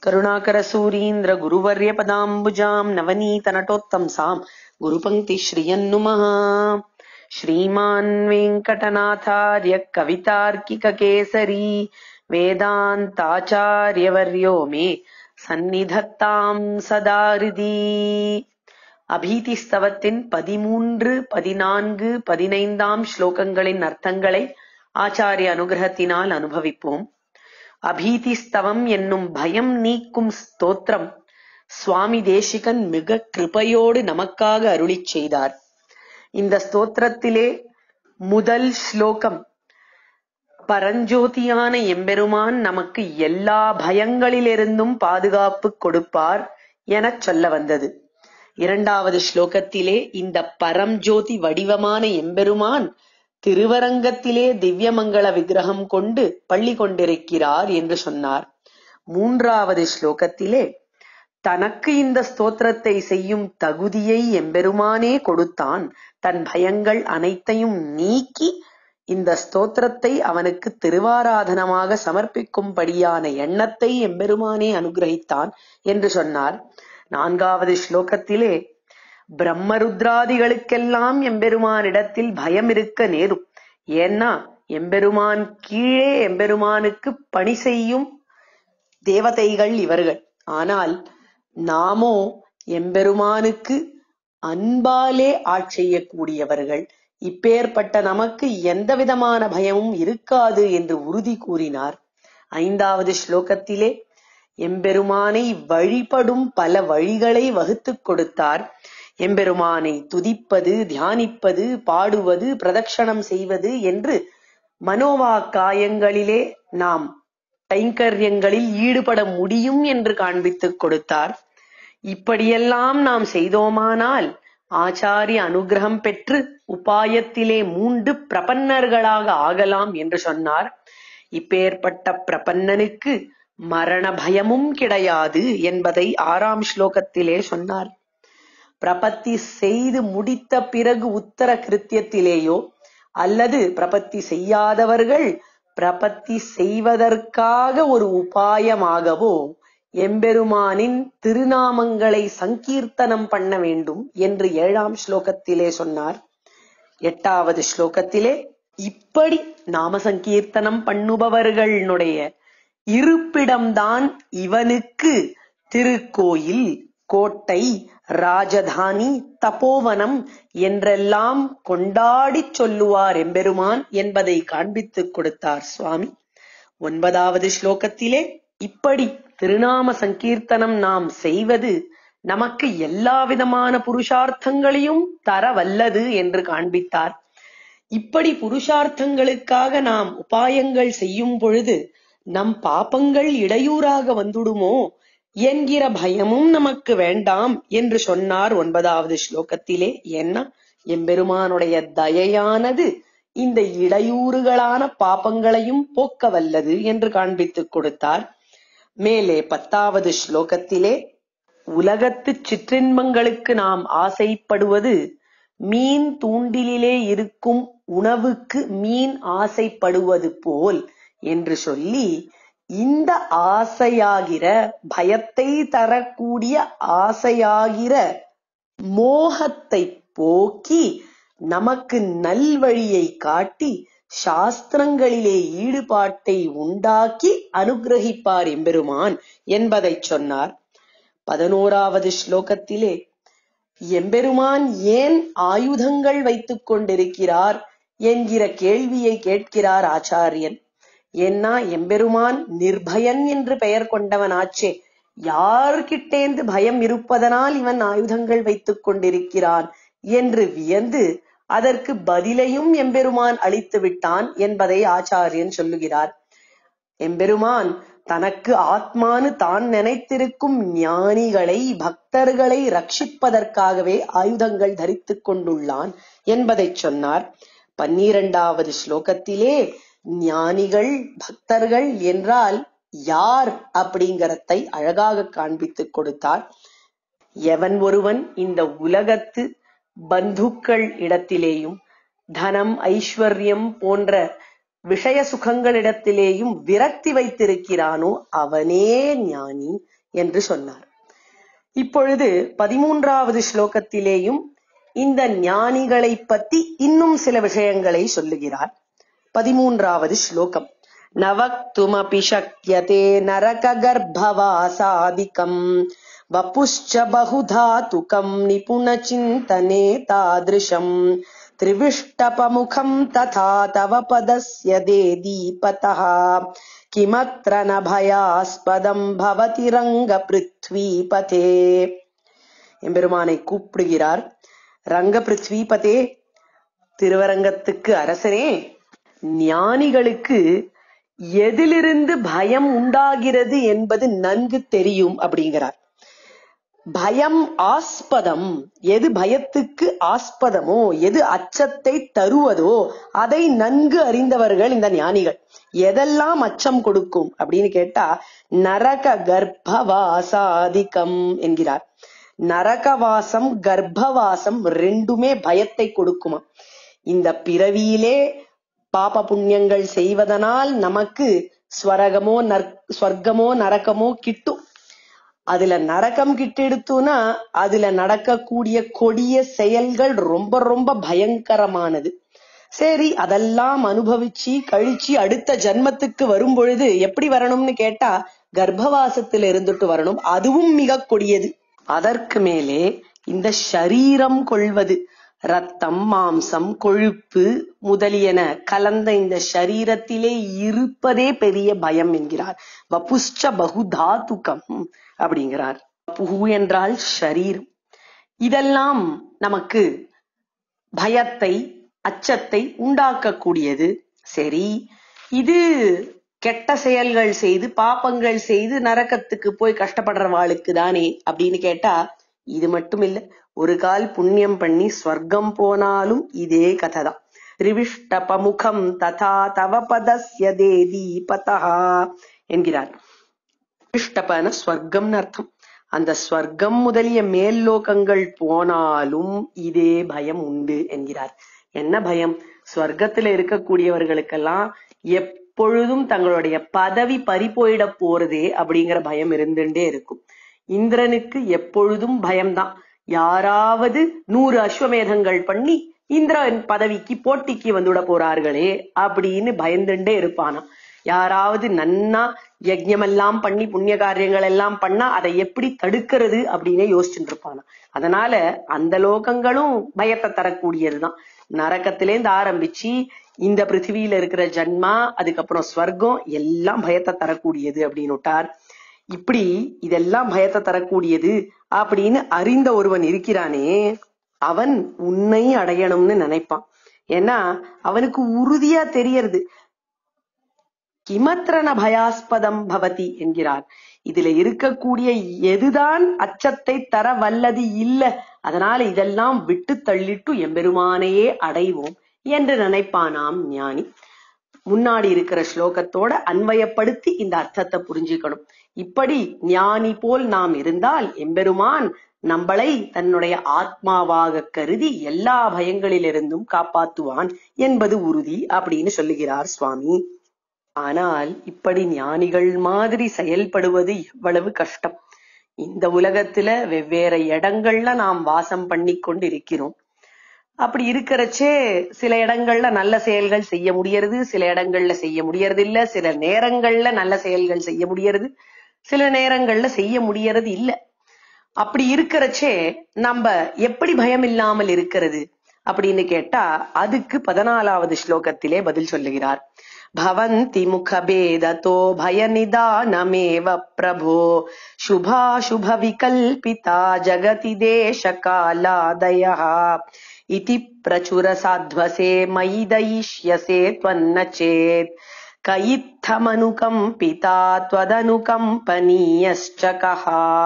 करुणाकरसूरीन्द्रगुरुवर्यपदाम्बुजाम् नवनीतनटोत्तंसाम् गुरुपङ्क्तिश्रियन्नुमः श्रीमान् वेङ्कटनाथार्य कवितार्किककेसरी वेदान्ताचार्यवर्यो मे சந்நிதத்தாம் சதாரிதி அபீதிஸ்தவத்தின் பதிமூன்று பதினான்கு பதினைந்தாம் ஸ்லோகங்களின் அர்த்தங்களை ஆச்சாரிய அனுகிரகத்தினால் அனுபவிப்போம் அபீதிஸ்தவம் என்னும் பயம் நீக்கும் ஸ்தோத்திரம் சுவாமி தேசிகன் மிக கிருபையோடு நமக்காக அருளிச் செய்தார் இந்த ஸ்தோத்திரத்திலே முதல் ஸ்லோகம் பரஞ்சோதியான எம்பெருமான் நமக்கு எல்லா பயங்களிலிருந்தும் பாதுகாப்பு கொடுப்பார் எனச் சொல்ல வந்தது இரண்டாவது ஸ்லோகத்திலே இந்த பரம்ஜோதி வடிவமான எம்பெருமான் திருவரங்கத்திலே திவ்யமங்கள விக்கிரகம் கொண்டு பள்ளி கொண்டிருக்கிறார் என்று சொன்னார் மூன்றாவது ஸ்லோகத்திலே தனக்கு இந்த ஸ்தோத்திரத்தை செய்யும் தகுதியை எம்பெருமானே கொடுத்தான் தன் பயங்கள் அனைத்தையும் நீக்கி இந்த ஸ்தோத்திரத்தை அவனுக்கு திருவாராதனமாக சமர்ப்பிக்கும்படியான எண்ணத்தை எம்பெருமானே அனுகிரகித்தான் என்று சொன்னார் நான்காவது ஸ்லோகத்திலே பிரம்மருத்ராதிகளுக்கெல்லாம் எம்பெருமானிடத்தில் பயம் இருக்க நேரும் ஏன்னா எம்பெருமான் கீழே எம்பெருமானுக்கு பணி செய்யும் தேவதைகள் இவர்கள் ஆனால் நாமோ எம்பெருமானுக்கு அன்பாலே ஆட்செய்யக்கூடியவர்கள் இப்பேற்பட்ட நமக்கு எந்த விதமான பயமும் இருக்காது என்று உறுதி கூறினார் ஐந்தாவது ஸ்லோகத்திலே எம்பெருமானை வழிபடும் பல வழிகளை வகுத்துக் கொடுத்தார் எம்பெருமானை துதிப்பது தியானிப்பது பாடுவது பிரதட்சணம் செய்வது என்று மனோவாக்காயங்களிலே நாம் கைங்கரியங்களில் ஈடுபட முடியும் என்று காண்பித்துக் கொடுத்தார் இப்படியெல்லாம் நாம் செய்தோமானால் ஆச்சாரிய அனுகிரகம் பெற்று உபாயத்திலே மூண்டு பிரபன்னர்களாக ஆகலாம் என்று சொன்னார் இப்பேற்பட்ட பிரபன்னனுக்கு மரண பயமும் கிடையாது என்பதை ஆறாம் ஸ்லோகத்திலே சொன்னார் பிரபத்தி செய்து முடித்த பிறகு உத்தர கிருத்தியத்திலேயோ அல்லது பிரபத்தி செய்யாதவர்கள் பிரபத்தி செய்வதற்காக ஒரு உபாயமாகவோ எம்பெருமானின் திருநாமங்களை சங்கீர்த்தனம் பண்ண வேண்டும் என்று ஏழாம் ஸ்லோகத்திலே சொன்னார் எட்டாவது ஸ்லோகத்திலே இப்படி நாம சங்கீர்த்தனம் பண்ணுபவர்களுடைய இருப்பிடம்தான் இவனுக்கு திருக்கோயில் கோட்டை ராஜதானி தபோவனம் என்றெல்லாம் கொண்டாடிச் சொல்லுவார் எம்பெருமான் என்பதை காண்பித்துக் கொடுத்தார் சுவாமி ஒன்பதாவது ஸ்லோகத்திலே இப்படி திருநாம சங்கீர்த்தனம் நாம் செய்வது நமக்கு எல்லா விதமான புருஷார்த்தங்களையும் தர வல்லது என்று காண்பித்தார் இப்படி புருஷார்த்தங்களுக்காக நாம் உபாயங்கள் செய்யும் பொழுது நம் பாப்பங்கள் இடையூறாக வந்துடுமோ என்கிற பயமும் நமக்கு வேண்டாம் என்று சொன்னார் ஒன்பதாவது ஸ்லோகத்திலே என்ன எம்பெருமானுடைய தயையானது இந்த இடையூறுகளான பாப்பங்களையும் போக்க வல்லது என்று காண்பித்துக் கொடுத்தார் மேலே பத்தாவது ஸ்லோகத்திலே உலகத்து சிற்றின்பங்களுக்கு நாம் ஆசைப்படுவது மீன் தூண்டிலே இருக்கும் உணவுக்கு மீன் ஆசைப்படுவது போல் என்று சொல்லி இந்த ஆசையாகிற பயத்தை தரக்கூடிய ஆசையாகிற மோகத்தை போக்கி நமக்கு நல்வழியை காட்டி சாஸ்திரங்களிலே ஈடுபாட்டை உண்டாக்கி அனுகிரகிப்பார் எம்பெருமான் என்பதை சொன்னார் பதினோராவது ஸ்லோகத்திலே எம்பெருமான் ஏன் ஆயுதங்கள் வைத்துக் கொண்டிருக்கிறார் என்கிற கேள்வியை கேட்கிறார் ஆச்சாரியன் ஏன்னா எம்பெருமான் நிர்பயன் என்று பெயர் கொண்டவனாச்சே யார்கிட்டேந்து பயம் இருப்பதனால் இவன் ஆயுதங்கள் வைத்துக் கொண்டிருக்கிறான் என்று வியந்து அதற்கு பதிலையும் எம்பெருமான் அளித்து விட்டான் என்பதை ஆச்சாரியன் சொல்லுகிறார் எம்பெருமான் தனக்கு ஆத்மானு தான் நினைத்திருக்கும் ஞானிகளை பக்தர்களை ரட்சிப்பதற்காகவே ஆயுதங்கள் தரித்துக் கொண்டுள்ளான் என்பதை சொன்னார் பன்னிரண்டாவது ஸ்லோகத்திலே ஞானிகள் பக்தர்கள் என்றால் யார் அப்படிங்கறதை அழகாக காண்பித்துக் கொடுத்தார் எவன் ஒருவன் இந்த உலகத்து பந்துக்கள் இடத்திலேயும் தனம் ஐஸ்வர்யம் போன்ற விஷய சுகங்களிடத்திலேயும் விரக்தி வைத்திருக்கிறானோ அவனே ஞானி என்று சொன்னார் இப்பொழுது பதிமூன்றாவது ஸ்லோகத்திலேயும் இந்த ஞானிகளை பத்தி இன்னும் சில விஷயங்களை சொல்லுகிறார் பதிமூன்றாவது ஸ்லோகம் நவக்துமபி சக்யதே நரக கர்ப்பவாசாதிகம் வபுஷ்ச பகுதாதுகம் நிபுண சிந்தனே தாதிருஷம் त्रिविष्टपमुखम् तथा तव पदस्य देदीपतः किमत्र न भयास्पदम् भवति रङ्गपृथ्वीपथे எம்பெருமானை கூப்பிடுகிறார் ரங்க பிருத்விபதே திருவரங்கத்துக்கு அரசனே ஞானிகளுக்கு எதிலிருந்து பயம் உண்டாகிறது என்பது நன்கு தெரியும் அப்படிங்கிறார் பயம் ஆஸ்பதம் எது பயத்துக்கு ஆஸ்பதமோ எது அச்சத்தை தருவதோ அதை நன்கு அறிந்தவர்கள் இந்த ஞானிகள் எதெல்லாம் அச்சம் கொடுக்கும் அப்படின்னு கேட்டா நரக கர்ப்பவாசாதிகம் என்கிறார் நரகவாசம் கர்ப்பவாசம் ரெண்டுமே பயத்தை கொடுக்குமா இந்த பிறவியிலே பாப புண்ணியங்கள் செய்வதனால் நமக்கு ஸ்வரகமோ நற் ஸ்வர்க்கமோ நரகமோ கிட்டும் அதுல நரகம் கிட்டெடுத்துனா அதுல நடக்கக்கூடிய கொடிய செயல்கள் ரொம்ப ரொம்ப பயங்கரமானது சரி அதெல்லாம் அனுபவிச்சு கழிச்சு அடுத்த ஜன்மத்துக்கு வரும் பொழுது எப்படி வரணும்னு கேட்டா கர்ப்பவாசத்துல இருந்துட்டு வரணும் அதுவும் மிக கொடியது அதற்கு மேலே இந்த ஷரீரம் கொள்வது ரத்தம் மாம்சம் கொழுப்பு முதலியன கலந்த இந்த ஷரீரத்திலே இருப்பதே பெரிய பயம் என்கிறார் வபுஷ்ச பகுதாதுகம் அப்படிங்கிறார் புகு என்றால் ஷரீரம் இதெல்லாம் நமக்கு பயத்தை அச்சத்தை உண்டாக்கக்கூடியது சரி இது கெட்ட செயல்கள் செய்து பாப்பங்கள் செய்து நரக்கத்துக்கு போய் கஷ்டப்படுறவாளுக்கு தானே அப்படின்னு கேட்டா இது மட்டும் இல்ல ஒரு கால் புண்ணியம் பண்ணி ஸ்வர்க்கம் போனாலும் இதே கதை தான் திரிவிஷ்டபமுகம் ததா தவ பதஸ்ய தேதி பதா என்கிறார் திரிவிஷ்டபன ஸ்வர்க்கம்னு அர்த்தம் அந்த ஸ்வர்க்கம் முதலிய மேல் லோகங்கள் போனாலும் இதே பயம் உண்டு என்கிறார் என்ன பயம் ஸ்வர்க்கத்துல இருக்கக்கூடியவர்களுக்கெல்லாம் எப்பொழுதும் தங்களுடைய பதவி பறிபோயிட போறதே அப்படிங்கிற பயம் இருந்துட்டே இருக்கும் இந்திரனுக்கு எப்பொழுதும் பயம்தான் யாராவது நூறு அஸ்வமேதங்கள் பண்ணி இந்திரன் பதவிக்கு போட்டிக்கு வந்துவிட போறார்களே அப்படின்னு பயந்துட்டே இருப்பானா யாராவது நன்னா யஜ்ஞமெல்லாம் பண்ணி புண்ணிய காரியங்கள் எல்லாம் பண்ணா அதை எப்படி தடுக்கிறது அப்படின்னே யோசிச்சுட்டு இருப்பானா அதனால அந்த லோகங்களும் பயத்தை தரக்கூடியதுதான் நரக்கத்திலேருந்து ஆரம்பிச்சு இந்த பிருத்திவியில இருக்கிற ஜன்மா அதுக்கப்புறம் ஸ்வர்க்கம் எல்லாம் பயத்தை தரக்கூடியது அப்படின்னு விட்டார் இப்படி இதெல்லாம் பயத்தை தரக்கூடியது அப்படின்னு அறிந்த ஒருவன் இருக்கிறானே அவன் உன்னை அடையணும்னு நினைப்பான் ஏன்னா அவனுக்கு உறுதியா தெரியறது கிமத்திரன பயாஸ்பதம் பவதி என்கிறார் இதுல இருக்கக்கூடிய எதுதான் அச்சத்தை தர வல்லது இல்ல அதனால இதெல்லாம் விட்டு தள்ளிட்டு எம்பெருமானையே அடைவோம் என்று நினைப்பானாம் ஞானி முன்னாடி இருக்கிற ஸ்லோகத்தோட அன்வயப்படுத்தி இந்த அர்த்தத்தை புரிஞ்சுக்கணும் இப்படி ஞானி போல் நாம் இருந்தால் எம்பெருமான் நம்மளை தன்னுடைய ஆத்மாவாக கருதி எல்லா பயங்களிலிருந்தும் காப்பாத்துவான் என்பது உறுதி அப்படின்னு சொல்லுகிறார் சுவாமி ஆனால் இப்படி ஞானிகள் மாதிரி செயல்படுவது எவ்வளவு கஷ்டம் இந்த உலகத்துல வெவ்வேறு இடங்கள்ல நாம் வாசம் பண்ணி கொண்டு இருக்கிறோம் அப்படி இருக்கிறச்சே சில இடங்கள்ல நல்ல செயல்கள் செய்ய முடியறது சில இடங்கள்ல செய்ய முடியறது இல்ல சில நேரங்கள்ல நல்ல செயல்கள் செய்ய முடியறது சில நேரங்கள்ல செய்ய முடியறது இல்ல அப்படி இருக்கிறச்சே நம்ம எப்படி பயம் இல்லாமல் இருக்கிறது அப்படின்னு கேட்டா அதுக்கு பதினாலாவது ஸ்லோகத்திலே பதில் சொல்லுகிறார் பவந்தி முகபேததோ பயநிதானமேவ பிரபோ சுபாசுப விகல்பிதா ஜகதி தேச காலாதய இதி பிரச்சுர சாத்வசே மயி தயிஷ்யசே त्वन्न चेत् कयित्थमनुकम्पिता त्वदनुकम्पनीयश्च कः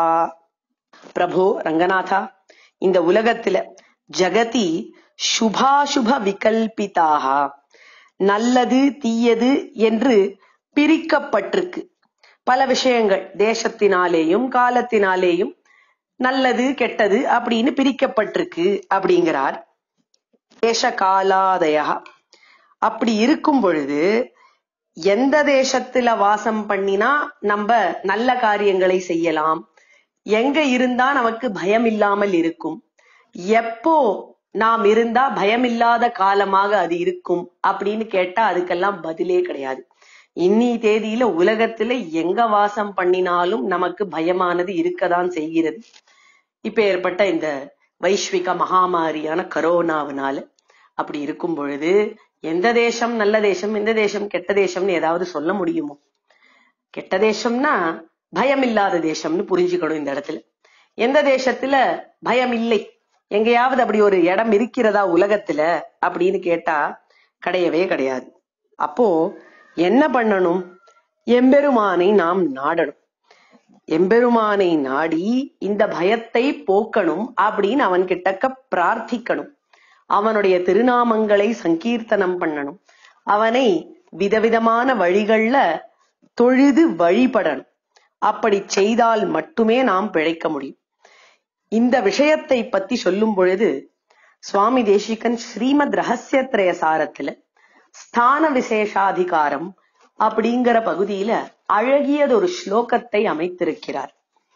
பிரபு ரங்கநாதா இந்த உலகத்துல ஜகதி சுபாசுப விகல்பிதாக நல்லது தீயது என்று பிரிக்கப்பட்டிருக்கு பல விஷயங்கள் தேசத்தினாலேயும் காலத்தினாலேயும் நல்லது கெட்டது அப்படின்னு பிரிக்கப்பட்டிருக்கு அப்படிங்கிறார் தேச காலாதயா அப்படி இருக்கும் பொழுது எந்த தேசத்துல வாசம் பண்ணினா நம்ம நல்ல காரியங்களை செய்யலாம் எங்க இருந்தா நமக்கு பயம் இல்லாமல் இருக்கும் எப்போ நாம் இருந்தா பயம் இல்லாத காலமாக அது இருக்கும் அப்படின்னு கேட்டா அதுக்கெல்லாம் பதிலே கிடையாது இன்னி தேதியில உலகத்துல எங்க வாசம் பண்ணினாலும் நமக்கு பயமானது இருக்கதான் செய்கிறது இப்ப ஏற்பட்ட இந்த வைஸ்விக மகாமாரியான கரோனாவினால அப்படி இருக்கும் பொழுது எந்த தேசம் நல்ல தேசம் எந்த தேசம் கெட்ட தேசம்னு ஏதாவது சொல்ல முடியுமோ கெட்ட தேசம்னா பயம் இல்லாத தேசம்னு புரிஞ்சுக்கணும் இந்த இடத்துல எந்த தேசத்துல பயம் இல்லை எங்கேயாவது அப்படி ஒரு இடம் இருக்கிறதா உலகத்துல அப்படின்னு கேட்டா கிடையவே கிடையாது அப்போ என்ன பண்ணணும் எம்பெருமானை நாம் நாடணும் எம்பெருமானை நாடி இந்த பயத்தை போக்கணும் அப்படின்னு அவன் கிட்டக்க பிரார்த்திக்கணும் அவனுடைய திருநாமங்களை சங்கீர்த்தனம் பண்ணணும் அவனை விதவிதமான வழிகள்ல தொழுது வழிபடணும் அப்படி செய்தால் மட்டுமே நாம் பிழைக்க முடியும் இந்த விஷயத்தை பத்தி சொல்லும் பொழுது சுவாமி தேசிகன் ஸ்ரீமத் ரகசியத்ரய சாரத்துல ஸ்தான விசேஷாதிகாரம் அப்படிங்கிற பகுதியில அழகியதொரு ஸ்லோகத்தை அமைத்திருக்கிறார்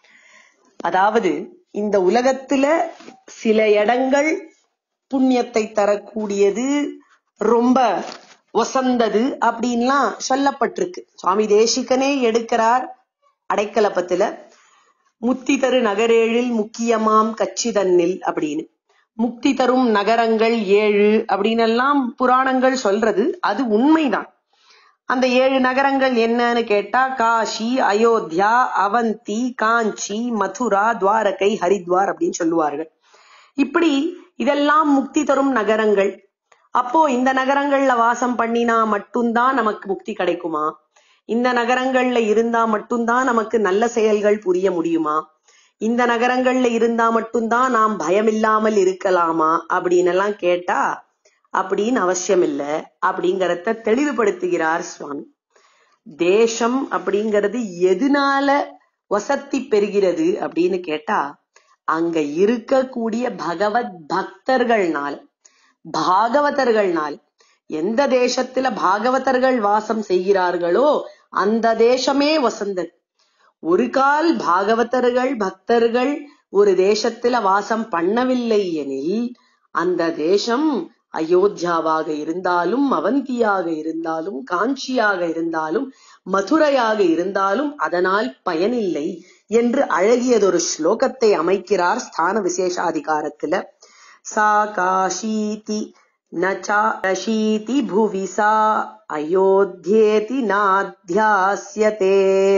அதாவது இந்த உலகத்துல சில இடங்கள் புண்ணியத்தை தரக்கூடியது ரொம்ப ஒசந்தது அப்படின்லாம் சொல்லப்பட்டிருக்கு சுவாமி தேசிகனே எடுக்கிறார் அடைக்கலப்பத்துல முத்தி தரு நகரேழில் முக்கியமாம் கச்சிதன்னில் அப்படின்னு முக்தி தரும் நகரங்கள் ஏழு அப்படின்னு எல்லாம் புராணங்கள் சொல்றது அது உண்மைதான் அந்த ஏழு நகரங்கள் என்னன்னு கேட்டா காஷி அயோத்தியா அவந்தி காஞ்சி மதுரா துவாரகை ஹரித்வார் அப்படின்னு சொல்லுவார்கள் இப்படி இதெல்லாம் முக்தி தரும் நகரங்கள் அப்போ இந்த நகரங்கள்ல வாசம் பண்ணினா மட்டும்தான் நமக்கு முக்தி கிடைக்குமா இந்த நகரங்கள்ல இருந்தா மட்டும்தான் நமக்கு நல்ல செயல்கள் புரிய முடியுமா இந்த நகரங்கள்ல இருந்தா மட்டும்தான் நாம் பயம் இல்லாமல் இருக்கலாமா அப்படின்னு எல்லாம் கேட்டா அப்படின்னு அவசியம் இல்ல அப்படிங்கறத தெளிவுபடுத்துகிறார் சுவாமி தேசம் அப்படிங்கிறது எதனால வசத்தி பெறுகிறது அப்படின்னு கேட்டா அங்க இருக்கக்கூடிய பகவத் பக்தர்கள்னால பாகவதர்கள்னால் எந்த தேசத்துல பாகவதர்கள் வாசம் செய்கிறார்களோ அந்த தேசமே வசந்தது ஒரு கால் பாகவதர்கள் பக்தர்கள் ஒரு தேசத்துல வாசம் பண்ணவில்லை எனில் அந்த தேசம் அயோத்தியாவாக இருந்தாலும் அவந்தியாக இருந்தாலும் காஞ்சியாக இருந்தாலும் மதுரையாக இருந்தாலும் அதனால் பயனில்லை என்று அழகியதொரு ஸ்லோகத்தை அமைக்கிறார் ஸ்தான விசேஷாதிகாரத்துல சா காஷீதி நச்சாரஷீதி புவி சா அயோத்தியேதி நாத்தியாஸ்யதே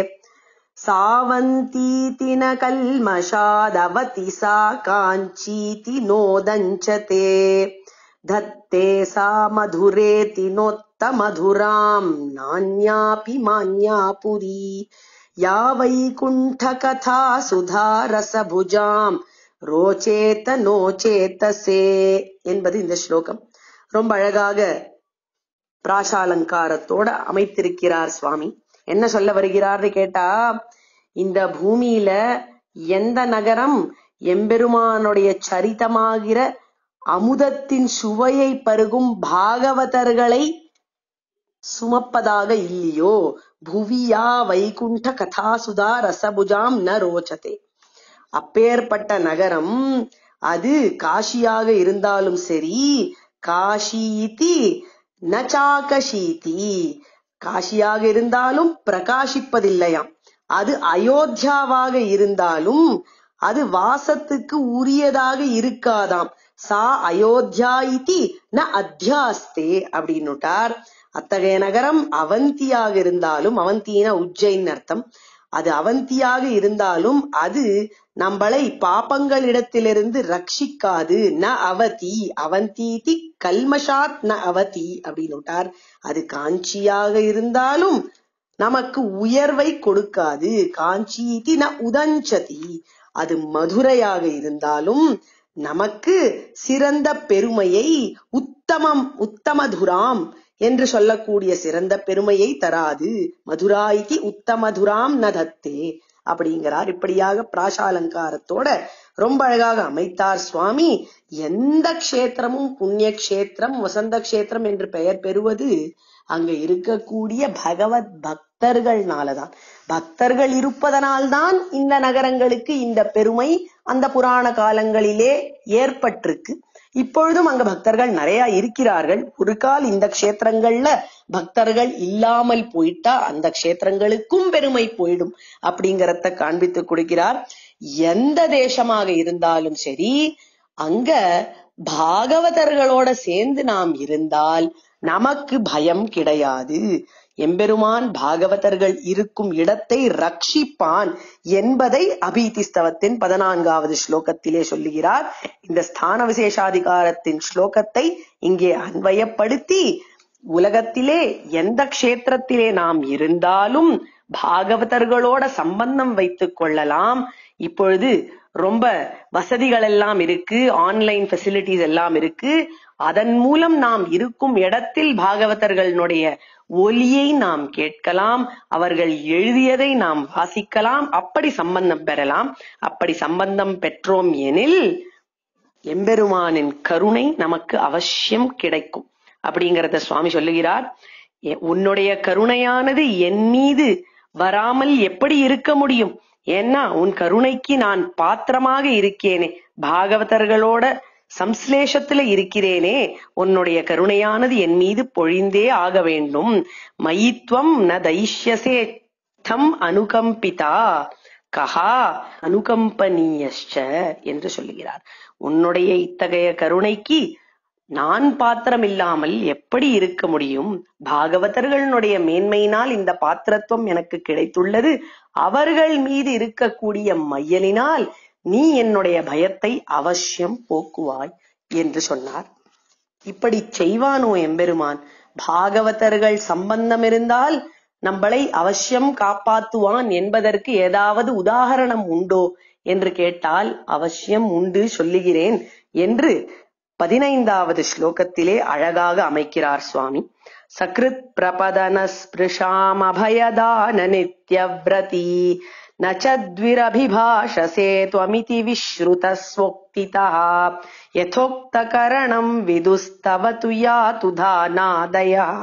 सावन्तीति न कल्मषादवति सा काञ्चीति नोदञ्चते धत्ते सा मधुरेति नोत्तमधुराम् नान्यापि मान्या पुरी या वैकुण्ठकथा सुधा रसभुजाम् ரோச்சேத்த நோச்சேத்தசே என்பது இந்த ஸ்லோகம் ரொம்ப அழகாக பிராசாலங்காரத்தோட அமைத்திருக்கிறார் சுவாமி என்ன சொல்ல வருகிறார்னு கேட்டா இந்த பூமியில எந்த நகரம் எம்பெருமானுடைய சரிதமாகிற அமுதத்தின் சுவையை பருகும் பாகவதர்களை சுமப்பதாக இல்லையோ புவியா வைகுண்ட கதாசுதா ரசபுஜாம் ந ரோச்சதே அப்பேற்பட்ட நகரம் அது காஷியாக இருந்தாலும் சரி காஷீதி நச்சாகஷீதி காஷியாக இருந்தாலும் பிரகாசிப்பதில்லையாம் அது அயோத்தியாவாக இருந்தாலும் அது வாசத்துக்கு உரியதாக இருக்காதாம் சா அயோத்தியா இதி ந அத்தியாஸ்தே அப்படின்னுட்டார் அத்தகைய நகரம் அவந்தியாக இருந்தாலும் அவந்தினா உஜ்ஜைன் அர்த்தம் அது அவந்தியாக இருந்தாலும் அது நம்மளை பாப்பங்களிடத்திலிருந்து ரட்சிக்காது ந அவதி அவந்தீதி கல்மஷாத் ந அவதி அப்படின்னுட்டார் அது காஞ்சியாக இருந்தாலும் நமக்கு உயர்வை கொடுக்காது காஞ்சிதி ந உதஞ்சதி அது மதுரையாக இருந்தாலும் நமக்கு சிறந்த பெருமையை உத்தமம் உத்தமதுராம் என்று சொல்லக்கூடிய சிறந்த பெருமையை தராது மதுராய்க்கு உத்தமதுராம் நதத்தே அப்படிங்கிறார் இப்படியாக பிராசாலங்காரத்தோட ரொம்ப அழகாக அமைத்தார் சுவாமி எந்த க்ஷேத்திரமும் புண்ணிய க்ஷேத்திரம் வசந்த க்ஷேத்திரம் என்று பெயர் பெறுவது அங்க இருக்கக்கூடிய பகவத் பக்தர்கள்னாலதான் பக்தர்கள் இருப்பதனால்தான் இந்த நகரங்களுக்கு இந்த பெருமை அந்த புராண காலங்களிலே ஏற்பட்டிருக்கு இப்பொழுதும் அங்க பக்தர்கள் நிறைய இருக்கிறார்கள் ஒரு கால் இந்த க்ஷேத்திரங்கள்ல பக்தர்கள் இல்லாமல் போயிட்டா அந்த க்ஷேத்திரங்களுக்கும் பெருமை போயிடும் அப்படிங்கறத காண்பித்து கொடுக்கிறார் எந்த தேசமாக இருந்தாலும் சரி அங்க பாகவதர்களோட சேர்ந்து நாம் இருந்தால் நமக்கு பயம் கிடையாது எம்பெருமான் பாகவதர்கள் இருக்கும் இடத்தை ரட்சிப்பான் என்பதை அபீதிஸ்தவத்தின் பதினான்காவது ஸ்லோகத்திலே சொல்லுகிறார் இந்த ஸ்தான விசேஷாதிகாரத்தின் ஸ்லோகத்தை இங்கே அன்வயப்படுத்தி உலகத்திலே எந்த க்ஷேத்திரத்திலே நாம் இருந்தாலும் பாகவதர்களோட சம்பந்தம் வைத்துக் கொள்ளலாம் இப்பொழுது ரொம்ப வசதிகள் எல்லாம் இருக்கு ஆன்லைன் ஃபெசிலிட்டிஸ் எல்லாம் இருக்கு அதன் மூலம் நாம் இருக்கும் இடத்தில் பாகவதர்களுடைய ஒலியை நாம் கேட்கலாம் அவர்கள் எழுதியதை நாம் வாசிக்கலாம் அப்படி சம்பந்தம் பெறலாம் அப்படி சம்பந்தம் பெற்றோம் எனில் எம்பெருமானின் கருணை நமக்கு அவசியம் கிடைக்கும் அப்படிங்கறத சுவாமி சொல்லுகிறார் எ- உன்னுடைய கருணையானது என் மீது வராமல் எப்படி இருக்க முடியும் ஏன்னா உன் கருணைக்கு நான் பாத்திரமாக இருக்கேனே பாகவதர்களோட சம்ஸ்லேஷத்துல இருக்கிறேனே உன்னுடைய கருணையானது என் மீது பொழிந்தே ஆக வேண்டும் மயித்வம் ந தைஷ்யசே தம் அனுகம்பிதா கஹா அனுகம்பனீயஷ்ச என்று சொல்லுகிறார் உன்னுடைய இத்தகைய கருணைக்கு நான் பாத்திரம் இல்லாமல் எப்படி இருக்க முடியும் பாகவதர்களுடைய மேன்மையினால் இந்த பாத்திரத்துவம் எனக்கு கிடைத்துள்ளது அவர்கள் மீது இருக்கக்கூடிய மையலினால் நீ என்னுடைய பயத்தை அவசியம் போக்குவாய் என்று சொன்னார் இப்படி செய்வானோ எம்பெருமான் பாகவதர்கள் சம்பந்தம் இருந்தால் நம்மளை அவசியம் காப்பாத்துவான் என்பதற்கு ஏதாவது உதாகரணம் உண்டோ என்று கேட்டால் அவசியம் உண்டு சொல்லுகிறேன் என்று பதினைந்தாவது ஸ்லோகத்திலே அழகாக அமைக்கிறார் சுவாமி சக்ருத் பிரபதன ஸ்பிருஷாம் அபயதான நித்யவ்ரதி நச்சத்விரபிபாஷசே त्वमिति विश्रुतस्वोक्तितः यथोक्तकरणम् विदुस्तव तु यातु धानादयः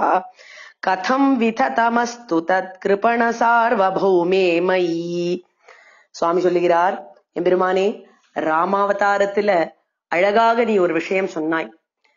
कथम् विथतमस्तु तत्कृपण सार्वभौमे मयि சுவாமி சொல்லுகிறார் எம்பெருமானே ராமாவதாரத்துல அழகாக நீ ஒரு விஷயம் சொன்னாய்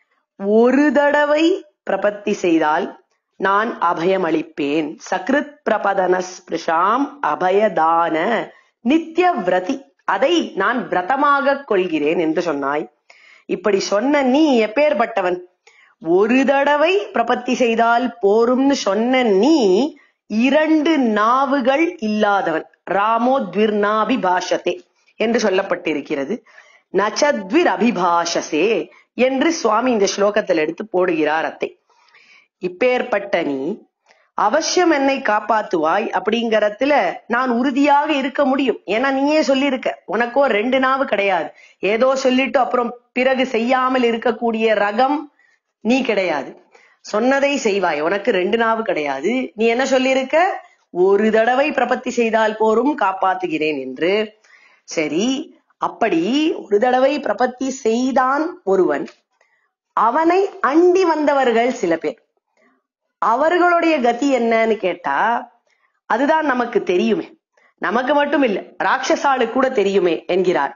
ஒரு தடவை பிரபத்தி செய்தால் நான் அபயம் அளிப்பேன் சக்ருத் பிரபதன ஸ்பிருஷாம் அபயதான நித்திய விரதி அதை நான் விரதமாக கொள்கிறேன் என்று சொன்னாய் இப்படி சொன்ன நீ எப்பேற்பட்டவன் ஒரு தடவை பிரபத்தி செய்தால் போரும்னு சொன்ன நீ இரண்டு நாவுகள் இல்லாதவன் ராமோ த்விர்நாபிபாஷதே என்று சொல்லப்பட்டிருக்கிறது நச்சத்விர் அபிபாஷசே என்று சுவாமி இந்த ஸ்லோகத்தில் எடுத்து போடுகிறார் அத்தை இப்பேற்பட்ட நீ அவசியம் என்னை காப்பாத்துவாய் அப்படிங்கறதுல நான் உறுதியாக இருக்க முடியும் ஏன்னா நீயே சொல்லியிருக்க உனக்கோ ரெண்டு நாவு கிடையாது ஏதோ சொல்லிட்டு அப்புறம் பிறகு செய்யாமல் இருக்கக்கூடிய ரகம் நீ கிடையாது சொன்னதை செய்வாய் உனக்கு ரெண்டு நாவு கிடையாது நீ என்ன சொல்லியிருக்க ஒரு தடவை பிரபத்தி செய்தால் போரும் காப்பாத்துகிறேன் என்று சரி அப்படி ஒரு தடவை பிரபத்தி செய்தான் ஒருவன் அவனை அண்டி வந்தவர்கள் சில பேர் அவர்களுடைய கதி என்னன்னு கேட்டா அதுதான் நமக்கு தெரியுமே நமக்கு மட்டும் இல்ல ராட்சசாலு கூட தெரியுமே என்கிறார்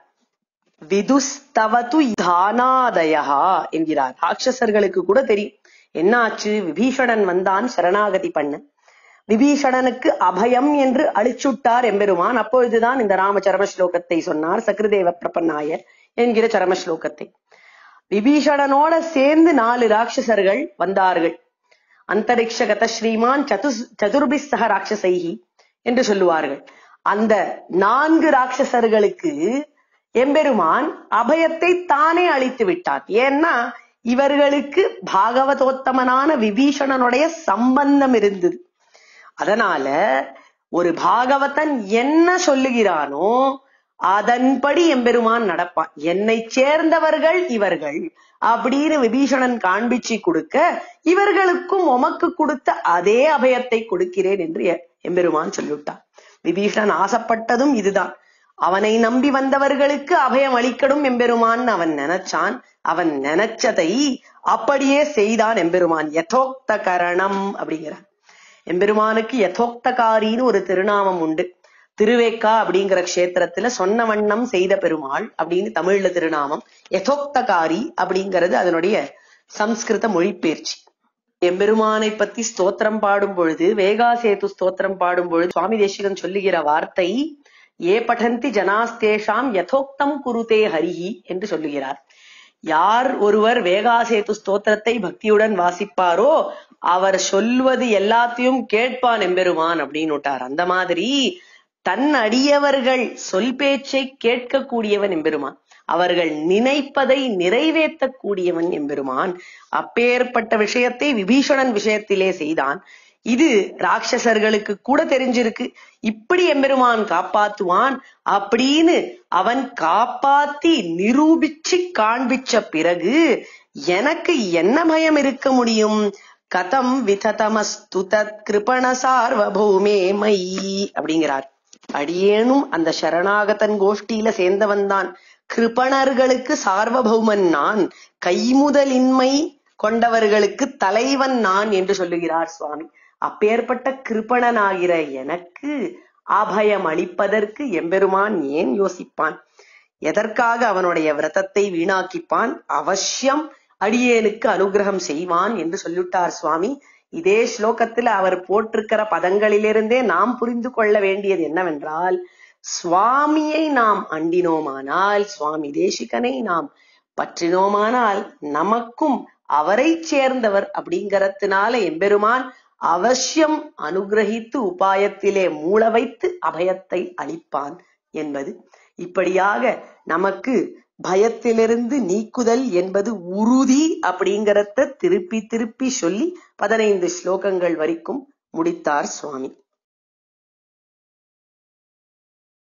விதுஸ்தவது தானாதயா என்கிறார் ராட்சசர்களுக்கு கூட தெரியும் என்னாச்சு விபீஷணன் வந்தான் சரணாகதி பண்ண விபீஷணனுக்கு அபயம் என்று அழிச்சுட்டார் எம்பெருமான் அப்பொழுதுதான் இந்த ராம சரம ஸ்லோகத்தை சொன்னார் சக்ருதேவ பிரபன்னாயர் என்கிற சரம ஸ்லோகத்தை விபீஷணனோட சேர்ந்து நாலு ராட்சசர்கள் வந்தார்கள் அந்தரிக்ஷகத ஸ்ரீமான் சது சதுர்பிஸ்தக ராட்சசைகி என்று சொல்லுவார்கள் அந்த நான்கு ராட்சசர்களுக்கு எம்பெருமான் அபயத்தை தானே அளித்து விட்டார் ஏன்னா இவர்களுக்கு பாகவதோத்தமனான விபீஷணனுடைய சம்பந்தம் இருந்தது அதனால ஒரு பாகவதன் என்ன சொல்லுகிறானோ அதன்படி எம்பெருமான் நடப்பான் என்னை சேர்ந்தவர்கள் இவர்கள் அப்படின்னு விபீஷணன் காண்பிச்சு கொடுக்க இவர்களுக்கும் உமக்கு கொடுத்த அதே அபயத்தை கொடுக்கிறேன் என்று எ- எம்பெருமான் சொல்லிவிட்டார் விபீஷணன் ஆசைப்பட்டதும் இதுதான் அவனை நம்பி வந்தவர்களுக்கு அபயம் அளிக்கணும் எம்பெருமான் அவன் நினைச்சான் அவன் நினைச்சதை அப்படியே செய்தான் எம்பெருமான் யதோக்த கரணம் அப்படிங்கிறான் எம்பெருமானுக்கு யதோக்தகாரின்னு ஒரு திருநாமம் உண்டு திருவேக்கா அப்படிங்கிற க்ஷேத்திரத்துல சொன்ன வண்ணம் செய்த பெருமாள் அப்படின்னு தமிழ்ல திருநாமம் யதோக்தகாரி அப்படிங்கிறது அதனுடைய சம்ஸ்கிருத மொழிபெயர்ச்சி எம்பெருமானை பத்தி ஸ்தோத்திரம் பாடும் பொழுது வேகாசேது ஸ்தோத்திரம் பாடும் பொழுது சுவாமி தேசிகன் சொல்லுகிற வார்த்தை ஏ படந்தி ஜனாஸ்தேஷாம் யதோக்தம் குருதே ஹரிஹி என்று சொல்லுகிறார் யார் ஒருவர் வேகாசேது ஸ்தோத்திரத்தை பக்தியுடன் வாசிப்பாரோ அவர் சொல்வது எல்லாத்தையும் கேட்பான் எம்பெருமான் அப்படின்னு விட்டார் அந்த மாதிரி தன் அடியவர்கள் சொல் பேச்சை கேட்கக்கூடியவன் எம்பெருமான் அவர்கள் நினைப்பதை நிறைவேற்றக்கூடியவன் எம்பெருமான் அப்பேற்பட்ட விஷயத்தை விபீஷணன் விஷயத்திலே செய்தான் இது ராட்சசர்களுக்கு கூட தெரிஞ்சிருக்கு இப்படி எம்பெருமான் காப்பாத்துவான் அப்படின்னு அவன் காப்பாத்தி நிரூபிச்சு காண்பிச்ச பிறகு எனக்கு என்ன பயம் இருக்க முடியும் கதம் விததமஸ்து தத் கிருபண சார்வபௌமே மை அப்படிங்கிறார் அடியேனும் அந்த சரணாகதன் கோஷ்டியில சேர்ந்தவன் தான் கிருபணர்களுக்கு சார்வபௌமன் நான் கைமுதலின்மை கொண்டவர்களுக்கு தலைவன் நான் என்று சொல்லுகிறார் சுவாமி அப்பேற்பட்ட கிருபணனாகிற எனக்கு அபயம் அளிப்பதற்கு எம்பெருமான் ஏன் யோசிப்பான் எதற்காக அவனுடைய விரதத்தை வீணாக்கிப்பான் அவசியம் அடியேனுக்கு அனுகிரகம் செய்வான் என்று சொல்லிவிட்டார் சுவாமி இதே ஸ்லோகத்துல அவர் போட்டிருக்கிற பதங்களிலிருந்தே நாம் புரிந்து கொள்ள வேண்டியது என்னவென்றால் சுவாமியை நாம் அண்டினோமானால் சுவாமி தேசிகனை நாம் பற்றினோமானால் நமக்கும் அவரை சேர்ந்தவர் அப்படிங்கறதுனால எம்பெருமான் அவசியம் அனுகிரகித்து உபாயத்திலே மூள வைத்து அபயத்தை அளிப்பான் என்பது இப்படியாக நமக்கு பயத்திலிருந்து நீக்குதல் என்பது உறுதி அப்படிங்கறத திருப்பி திருப்பி சொல்லி பதினைந்து ஸ்லோகங்கள் வரைக்கும் முடித்தார் சுவாமி